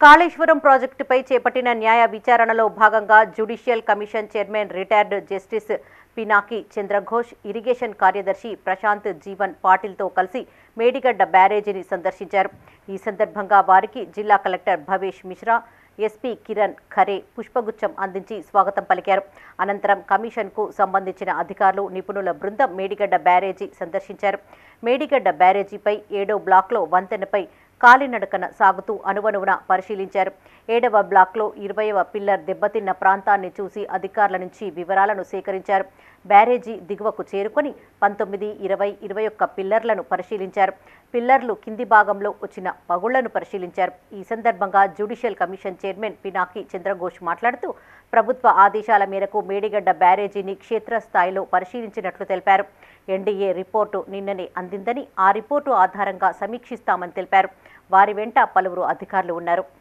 కాళేశ్వరం ప్రాజెక్టుపై చేపట్టిన న్యాయ విచారణలో భాగంగా judicial commission chairman retired justice Pinaki Chandraghosh irrigation కార్యదర్శి ప్రశాంత్ జీవన్ పాటిల్తో కలిసి మేడిగడ్డ బ్యారేజీని సందర్శించారు ఈ సందర్భంగా వారికి జిల్లా కలెక్టర్ భవేష్ మిశ్రా ఎస్పీ కిరణ్ ఖరే పుష్పగుచ్చం అందించి స్వాగతం పలికారు అనంతరం కమిషన్కు సంబంధించిన అధికారులు నిపుణుల బృందం మేడిగడ్డ బ్యారేజీ సందర్శించారు మేడిగడ్డ బ్యారేజీపై ఏడో బ్లాక్లో వంతెనపై కాలినడకన సాగుతూ అనువనువున పరిశీలించారు ఏడవ బ్లాక్లో ఇరవైవ పిల్లర్ దెబ్బతిన్న ప్రాంతాన్ని చూసి అధికారుల నుంచి వివరాలను సేకరించారు బ్యారేజీ దిగువకు చేరుకొని పంతొమ్మిది ఇరవై ఇరవై ఒక్క పిల్లర్లను పరిశీలించారు పిల్లర్లు కింది భాగంలో వచ్చిన పగుళ్లను పరిశీలించారు ఈ సందర్భంగా judicial commission chairman Pinaki Chandraghosh మాట్లాడుతూ ప్రభుత్వ ఆదేశాల మేరకు మేడిగడ్డ బ్యారేజీని క్షేత్రస్థాయిలో పరిశీలించినట్లు తెలిపారు ఎన్డీఏ రిపోర్టు నిన్ననే అందిందని ఆ రిపోర్టు ఆధారంగా సమీక్షిస్తామని తెలిపారు వారి వెంట పలువురు అధికారులు ఉన్నారు